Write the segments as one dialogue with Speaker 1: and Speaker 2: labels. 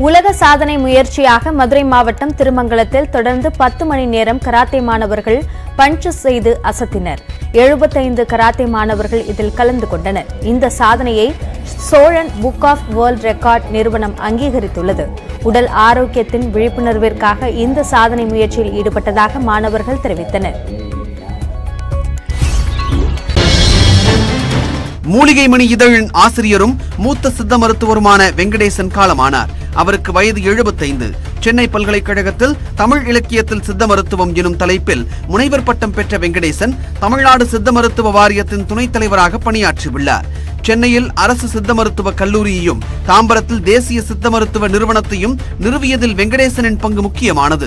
Speaker 1: உலக சாதனை முயற்சியாக மதுரை மாவட்டம் திருமங்கலத்தில் தொடர்ந்து பத்து மணி நேரம் கராத்தே மாணவர்கள் பஞ்ச் செய்து அசத்தினர் எழுபத்தைந்து கராத்தே மாணவர்கள் இதில் கலந்து கொண்டனர் இந்த சாதனையை Cholan book of world record நிறுவனம் அங்கீகரித்துள்ளது உடல் ஆரோக்கியத்தின் விழிப்புணர்விற்காக இந்த சாதனை முயற்சியில் ஈடுபட்டதாக மாணவர்கள் தெரிவித்தனர்
Speaker 2: மூலிகை மணி இதழின் ஆசிரியரும் மூத்த சித்த மருத்துவருமான வெங்கடேசன் காலமானார் அவருக்கு வயது எழுபத்தைந்து சென்னை பல்கலைக்கழகத்தில் தமிழ் இலக்கியத்தில் சித்த மருத்துவம் எனும் தலைப்பில் முனைவர் பட்டம் பெற்ற வெங்கடேசன் தமிழ்நாடு சித்த மருத்துவ வாரியத்தின் துணைத் தலைவராக பணியாற்றியுள்ளார் சென்னையில் அரசு சித்த மருத்துவ கல்லூரியையும் தாம்பரத்தில் தேசிய சித்த மருத்துவ நிறுவனத்தையும் நிறுவியதில் வெங்கடேசனின் பங்கு முக்கியமானது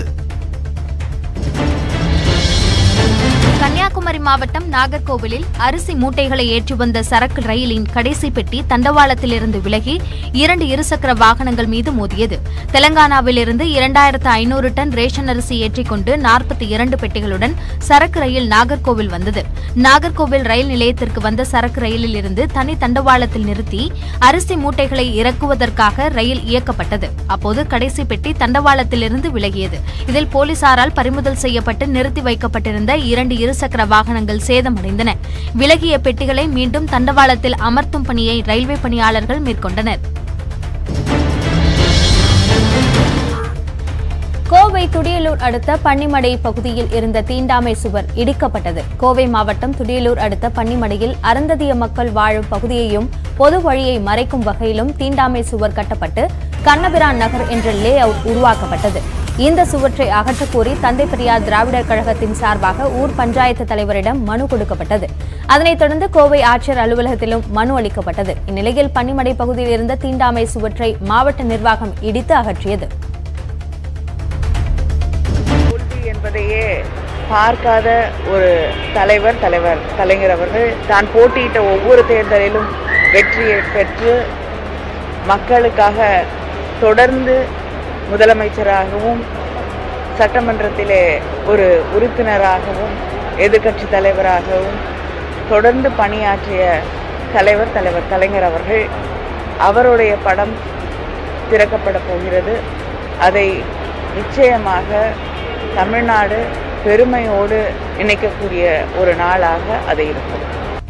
Speaker 3: கன்னியாகுமரி மாவட்டம் நாகர்கோவிலில் அரிசி மூட்டைகளை ஏற்றி வந்த சரக்கு ரயிலின் கடைசி பெட்டி தண்டவாளத்திலிருந்து விலகி இரண்டு இருசக்கர வாகனங்கள் மீது மோதியது தெலங்கானாவிலிருந்து இரண்டாயிரத்து ஐநூறு டன் ரேஷன் அரிசி ஏற்றிக் கொண்டு நாற்பத்தி இரண்டு பெட்டிகளுடன் சரக்கு ரயில் நாகர்கோவில் வந்தது நாகர்கோவில் ரயில் நிலையத்திற்கு வந்த சரக்கு ரயிலில் இருந்து தனி தண்டவாளத்தில் நிறுத்தி அரிசி மூட்டைகளை இறக்குவதற்காக ரயில் இயக்கப்பட்டது அப்போது கடைசி பெட்டி தண்டவாளத்திலிருந்து விலகியது இதில் போலீசாரால் பறிமுதல் செய்யப்பட்டு நிறுத்தி வைக்கப்பட்டிருந்த இரண்டு இருசக்கர வாகனங்கள் சேதமடைந்தன விலகிய பெட்டிகளை மீண்டும் தண்டவாளத்தில் அமர்த்தும் பணியை ரயில்வே பணியாளர்கள் மேற்கொண்டனர்
Speaker 1: கோவை துடியலூர் அடுத்த பன்னிமடை பகுதியில் இருந்த தீண்டாமை சுவர் இடிக்கப்பட்டது கோவை மாவட்டம் துடியலூர் அடுத்த பன்னிமடையில் அருந்ததிய மக்கள் வாழும் பகுதியையும் பொது வழியை மறைக்கும் வகையிலும் தீண்டாமை சுவர் கட்டப்பட்டு கண்ணபிரான் நகர் என்ற லே அவுட் உருவாக்கப்பட்டது இந்த சுவற்றை அகற்றக் கோரி தந்தை பெரியார் திராவிடர் கழகத்தின் சார்பாக ஊர் பஞ்சாயத்து தலைவரிடம் மனு கொடுக்கப்பட்டது அதனைத் தொடர்ந்து கோவை ஆட்சியர் அலுவலகத்திலும் மனு அளிக்கப்பட்டது இந்நிலையில் பன்னிமடை பகுதியில் இருந்த தீண்டாமை சுவற்றை மாவட்ட நிர்வாகம் இடித்து அகற்றியது
Speaker 4: தோல்வி என்பதையே பார்க்காத ஒரு தலைவர் தலைவர் கலைஞர் அவர்கள் தான் போட்டியிட்ட ஒவ்வொரு தேர்தலிலும் வெற்றியை பெற்று மக்களுக்காக தொடர்ந்து முதலமைச்சராகவும் சட்டமன்றத்திலே ஒரு உறுப்பினராகவும் எதிர்க்கட்சி தலைவராகவும் தொடர்ந்து பணியாற்றிய தலைவர் தலைவர் கலைஞர் அவர்கள் அவருடைய படம் திறக்கப்பட போகிறது அதை நிச்சயமாக தமிழ்நாடு பெருமையோடு நினைக்கக்கூடிய ஒரு நாளாக அது இருக்கும்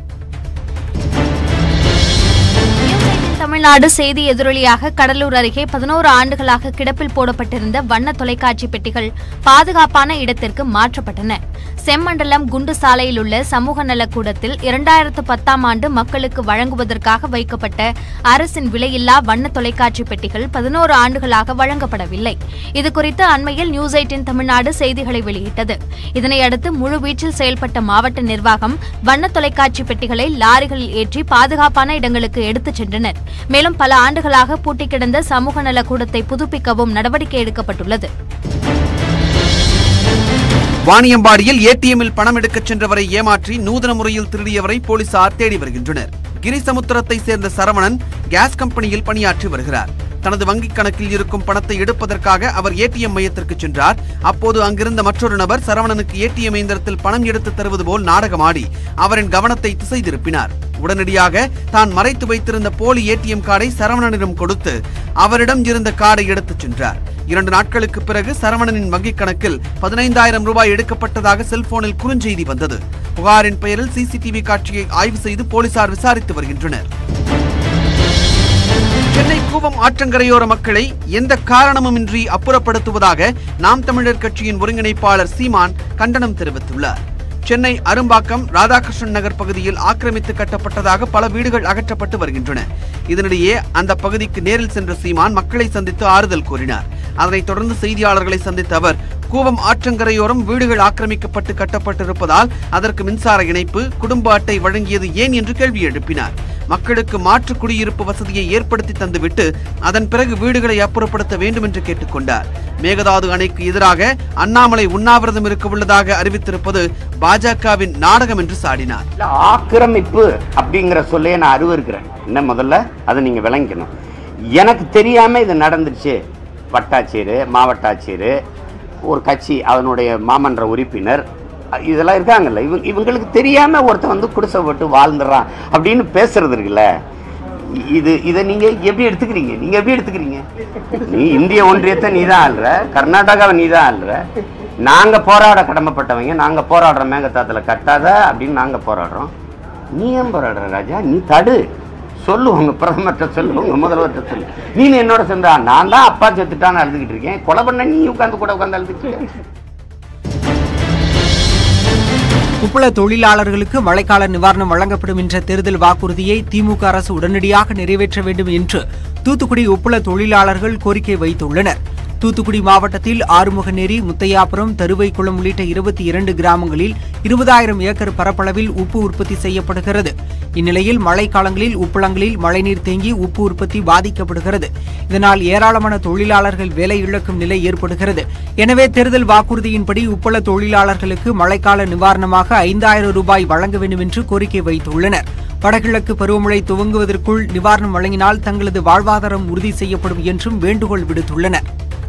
Speaker 3: நியூஸ் எயிட்டின் தமிழ்நாடு செய்தி எதிரொலியாக கடலூர் அருகே பதினோரு ஆண்டுகளாக கிடப்பில் போடப்பட்டிருந்த வண்ண தொலைக்காட்சி பெட்டிகள் பாதுகாப்பான இடத்திற்கு மாற்றப்பட்டன செம்மண்டலம் குண்டு சாலையில் உள்ள சமூக நலக்கூடத்தில் இரண்டாயிரத்து பத்தாம் ஆண்டு மக்களுக்கு வழங்குவதற்காக வைக்கப்பட்ட அரசின் விலையில்லா வண்ண தொலைக்காட்சி பெட்டிகள் பதினோரு ஆண்டுகளாக வழங்கப்படவில்லை இதுகுறித்து அண்மையில் நியூஸ் எயிட்டின் தமிழ்நாடு செய்திகளை வெளியிட்டது இதனையடுத்து முழுவீச்சில் செயல்பட்ட மாவட்ட நிர்வாகம் வண்ண தொலைக்காட்சி பெட்டிகளை லாரிகளில் ஏற்றி பாதுகாப்பான இடங்களுக்கு எடுத்துச் சென்றனர் மேலும் பல ஆண்டுகளாக பூட்டி கிடந்த சமூக நல கூடத்தை புதுப்பிக்கவும் நடவடிக்கை எடுக்கப்பட்டுள்ளது
Speaker 2: வாணியம்பாடியில் ஏடிஎம்மில் பணம் எடுக்கச் சென்றவரை ஏமாற்றி நூதன முறையில் திருடியவரை போலீசார் தேடி வருகின்றனர் கிரிசமுத்திரத்தை சேர்ந்த சரவணன் கேஸ் கம்பெனியில் பணியாற்றி வருகிறார் தனது வங்கிக் கணக்கில் இருக்கும் பணத்தை எடுப்பதற்காக அவர் ஏடிஎம் மையத்திற்கு சென்றார் அப்போது அங்கிருந்த மற்றொரு நபர் சரவணனுக்கு ஏடிஎம் இயந்திரத்தில் பணம் எடுத்து தருவது போல் நாடகமாடி அவரின் கவனத்தை திசை திருப்பினார் உடனடியாக தான் மறைத்து வைத்திருந்த போலி ஏடிஎம் கார்டை சரவணனிடம் கொடுத்து அவரிடம் இருந்த கார்டை எடுத்துச் சென்றார் இரண்டு நாட்களுக்கு பிறகு சரவணனின் வங்கிக் கணக்கில் பதினைந்தாயிரம் ரூபாய் எடுக்கப்பட்டதாக செல்போனில் குறுஞ்செய்தி வந்தது புகாரின் பெயரில் சிசிடிவி காட்சியை ஆய்வு செய்து போலீசார் விசாரித்து வருகின்றனர் சென்னை கூவம் ஆற்றங்கரையோர மக்களை எந்த காரணமுமின்றி அப்புறப்படுத்துவதாக நாம் தமிழர் கட்சியின் ஒருங்கிணைப்பாளர் சீமான் கண்டனம் தெரிவித்துள்ளார் சென்னை அரும்பாக்கம் ராதாகிருஷ்ணன் நகர் பகுதியில் ஆக்கிரமித்து கட்டப்பட்டதாக பல வீடுகள் அகற்றப்பட்டு வருகின்றன இதனிடையே அந்த பகுதிக்கு நேரில் சென்ற சீமான் மக்களை சந்தித்து ஆறுதல் கூறினார் அதனைத் தொடர்ந்து செய்தியாளர்களை சந்தித்த அவர் கூவம் ஆற்றங்கரையோரம் வீடுகள் ஆக்கிரமிக்கப்பட்டு கட்டப்பட்டிருப்பதால் அதற்கு மின்சார இணைப்பு குடும்ப அட்டை வழங்கியது ஏன் என்று கேள்வி எழுப்பினார் மக்களுக்கு மாற்று குடியிருப்பு வசதியை ஏற்படுத்தி தந்துவிட்டு அதன் பிறகு வீடுகளை அப்புறப்படுத்த வேண்டும் என்று கேட்டுக்கொண்டார் மேகதாது அணைக்கு எதிராக அண்ணாமலை உண்ணாவிரதம் இருக்க உள்ளதாக அறிவித்திருப்பது பாஜகவின் நாடகம் என்று சாடினார்
Speaker 5: இல்ல, ஆக்கிரமிப்பு அப்படிங்கிற சொல்லையே நான் அருவருக்கிறேன் என்ன முதல்ல அதை நீங்க விளங்கிக்கணும் எனக்கு தெரியாம இது நடந்துருச்சு வட்டாட்சியர் மாவட்ட ஆட்சியர் ஒரு கட்சி அதனுடைய மாமன்ற உறுப்பினர் இதெல்லாம் இருக்காங்கல்ல இவங்க இவங்களுக்கு தெரியாம ஒருத்தன் வந்து குடிசை போட்டு வாழ்ந்துடுறான் அப்படின்னு பேசுறது இருக்குல்ல இ- இது இதை நீங்க எப்படி எடுத்துக்கிறீங்க நீங்க எப்படி எடுத்துக்கிறீங்க நீ இந்திய ஒன்றியத்தை நீ தான் ஆள்ற கர்நாடகாவை நீ தான் ஆள்ற நாங்க போராட கடமைப்பட்டவங்க நாங்க போராடுறோம் மேகத்தாத்துல கட்டாத அப்படின்னு நாங்க போராடுறோம் நீ ஏன் போராடுற ராஜா நீ தடு சொல்லு உங்க பிரதமர்கிட்ட சொல்லு உங்க முதல்வர்கிட்ட சொல்லு நீ என்னோட சேர்ந்தா நான் தான் அப்பா செத்துட்டான்னு அழுதுகிட்டு இருக்கேன் கொலை பண்ண நீ உட்காந்து கூட உட்காந்து அழுதுட்டு இருக்க
Speaker 6: உப்பள தொழிலாளர்களுக்கு மழைக்கால நிவாரணம் வழங்கப்படும் என்ற தேர்தல் வாக்குறுதியை திமுக அரசு உடனடியாக நிறைவேற்ற வேண்டும் என்று தூத்துக்குடி உப்பள தொழிலாளர்கள் கோரிக்கை வைத்துள்ளனர் தூத்துக்குடி மாவட்டத்தில் ஆறுமுகநேரி முத்தையாபுரம் தருவைக்குளம் உள்ளிட்ட இருபத்தி இரண்டு கிராமங்களில் இருபதாயிரம் ஏக்கர் பரப்பளவில் உப்பு உற்பத்தி செய்யப்படுகிறது இந்நிலையில் மழைக்காலங்களில் உப்பளங்களில் மழைநீர் தேங்கி உப்பு உற்பத்தி பாதிக்கப்படுகிறது இதனால் ஏராளமான தொழிலாளர்கள் வேலை இழக்கும் நிலை ஏற்படுகிறது எனவே தேர்தல் வாக்குறுதியின்படி உப்பள தொழிலாளர்களுக்கு மழைக்கால நிவாரணமாக ஐந்தாயிரம் ரூபாய் வழங்க வேண்டும் என்று கோரிக்கை வைத்துள்ளனர் வடகிழக்கு பருவமழை துவங்குவதற்குள் நிவாரணம் வழங்கினால் தங்களது வாழ்வாதாரம் உறுதி செய்யப்படும் என்றும் வேண்டுகோள் விடுத்துள்ளனர்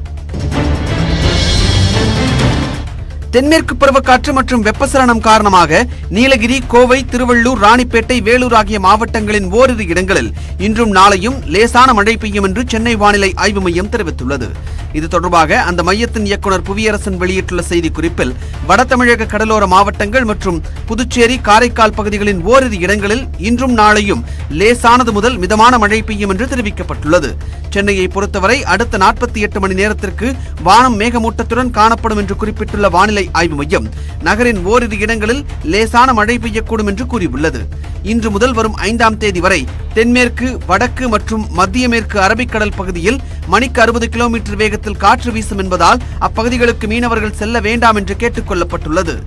Speaker 2: தென்மேற்கு பருவக்காற்று மற்றும் வெப்பசலனம் காரணமாக நீலகிரி கோவை திருவள்ளூர் ராணிப்பேட்டை வேலூர் ஆகிய மாவட்டங்களின் ஓரிரு இடங்களில் இன்றும் நாளையும் லேசான மழை பெய்யும் என்று சென்னை வானிலை ஆய்வு மையம் தெரிவித்துள்ளது இது தொடர்பாக அந்த மையத்தின் இயக்குநர் புவியரசன் வெளியிட்டுள்ள செய்திக்குறிப்பில் வட தமிழக கடலோர மாவட்டங்கள் மற்றும் புதுச்சேரி காரைக்கால் பகுதிகளின் ஓரிரு இடங்களில் இன்றும் நாளையும் லேசானது முதல் மிதமான மழை பெய்யும் என்று தெரிவிக்கப்பட்டுள்ளது சென்னையை பொறுத்தவரை அடுத்த நாற்பத்தி எட்டு மணி நேரத்திற்கு வானம் மேகமூட்டத்துடன் காணப்படும் என்று குறிப்பிட்டுள்ள வானிலை ஆய்வு மையம் நகரின் ஓரிரு இடங்களில் லேசான மழை பெய்யக்கூடும் என்று கூறியுள்ளது இன்று முதல் வரும் ஐந்தாம் தேதி வரை தென்மேற்கு வடக்கு மற்றும் மத்திய மேற்கு அரபிக்கடல் பகுதியில் மணிக்கு அறுபது கிலோமீட்டர் வேகத்தில் காற்று வீசும் என்பதால் அப்பகுதிகளுக்கு மீனவர்கள் செல்ல வேண்டாம் என்று கேட்டுக் கொள்ளப்பட்டுள்ளது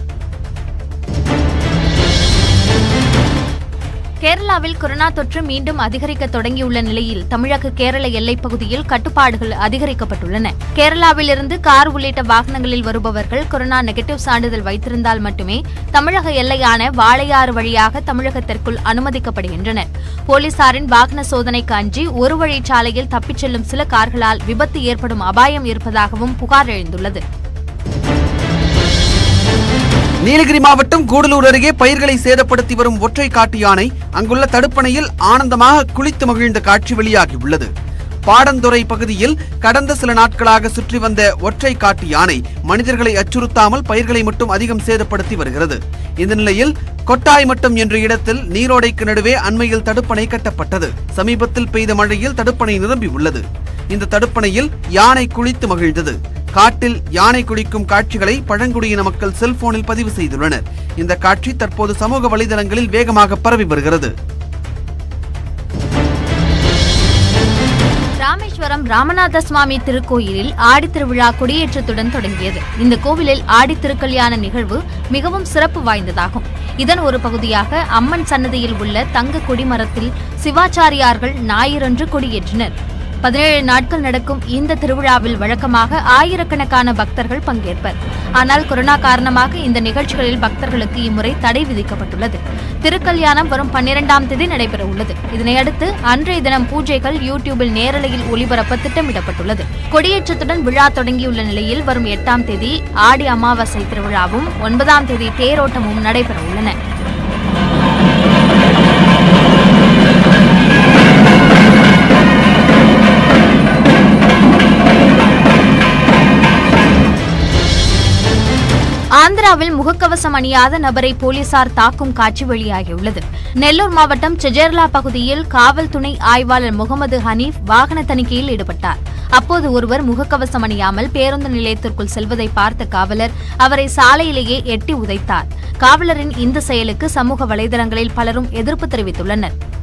Speaker 3: கேரளாவில் கொரோனா தொற்று மீண்டும் அதிகரிக்க தொடங்கியுள்ள நிலையில் தமிழக கேரள எல்லைப் பகுதியில் கட்டுப்பாடுகள் அதிகரிக்கப்பட்டுள்ளன கேரளாவிலிருந்து கார் உள்ளிட்ட வாகனங்களில் வருபவர்கள் கொரோனா நெகட்டிவ் சான்றிதழ் வைத்திருந்தால் மட்டுமே தமிழக எல்லையான வாளையாறு வழியாக தமிழகத்திற்குள் அனுமதிக்கப்படுகின்றனர் போலீசாரின் வாகன சோதனைக்கு அஞ்சி ஒரு வழிச்சாலையில் தப்பிச் செல்லும் சில கார்களால் விபத்து ஏற்படும் அபாயம் இருப்பதாகவும் புகார் எழுந்துள்ளது
Speaker 2: நீலகிரி மாவட்டம் கூடலூர் அருகே பயிர்களை சேதப்படுத்தி வரும் ஒற்றை காட்டு யானை அங்குள்ள தடுப்பணையில் ஆனந்தமாக குளித்து மகிழ்ந்த காட்சி வெளியாகியுள்ளது பாடந்துறை பகுதியில் கடந்த சில நாட்களாக சுற்றி வந்த ஒற்றை காட்டு யானை மனிதர்களை அச்சுறுத்தாமல் பயிர்களை மட்டும் அதிகம் சேதப்படுத்தி வருகிறது இந்த நிலையில் கொட்டாய்மட்டம் என்ற இடத்தில் நீரோடைக்கு நடுவே அண்மையில் தடுப்பணை கட்டப்பட்டது சமீபத்தில் பெய்த மழையில் தடுப்பணை நிரம்பி உள்ளது இந்த தடுப்பணையில் யானை குளித்து மகிழ்ந்தது காட்டில் யானை குளிக்கும் காட்சிகளை பழங்குடியின மக்கள் செல்போனில் பதிவு செய்துள்ளனர் இந்த காட்சி தற்போது சமூக வலைதளங்களில் வேகமாக பரவி வருகிறது
Speaker 3: ராமேஸ்வரம் ராமநாத சுவாமி திருக்கோயிலில் ஆடித் திருவிழா கொடியேற்றத்துடன் தொடங்கியது இந்த கோவிலில் ஆடித் திருக்கல்யாண நிகழ்வு மிகவும் சிறப்பு வாய்ந்ததாகும் இதன் ஒரு பகுதியாக அம்மன் சன்னதியில் உள்ள தங்க கொடிமரத்தில் சிவாச்சாரியார்கள் ஞாயிறன்று கொடியேற்றினர் பதினேழு நாட்கள் நடக்கும் இந்த திருவிழாவில் வழக்கமாக ஆயிரக்கணக்கான பக்தர்கள் பங்கேற்பர் ஆனால் கொரோனா காரணமாக இந்த நிகழ்ச்சிகளில் பக்தர்களுக்கு இம்முறை தடை விதிக்கப்பட்டுள்ளது திருக்கல்யாணம் வரும் பன்னிரெண்டாம் தேதி நடைபெற உள்ளது இதனையடுத்து அன்றைய தினம் பூஜைகள் யூடியூபில் நேரலையில் ஒளிபரப்ப திட்டமிடப்பட்டுள்ளது கொடியேற்றத்துடன் விழா தொடங்கியுள்ள நிலையில் வரும் எட்டாம் தேதி ஆடி அமாவாசை திருவிழாவும் ஒன்பதாம் தேதி தேரோட்டமும் நடைபெற உள்ளன ஆந்திராவில் முகக்கவசம் அணியாத நபரை போலீசார் தாக்கும் காட்சி வெளியாகியுள்ளது நெல்லூர் மாவட்டம் செஜேர்லா பகுதியில் காவல் துணை ஆய்வாளர் முகமது ஹனீப் வாகன தணிக்கையில் ஈடுபட்டார் அப்போது ஒருவர் முகக்கவசம் அணியாமல் பேருந்து நிலையத்திற்குள் செல்வதை பார்த்த காவலர் அவரை சாலையிலேயே எட்டி உதைத்தார் காவலரின் இந்த செயலுக்கு சமூக வலைதளங்களில் பலரும் எதிர்ப்பு தெரிவித்துள்ளனர்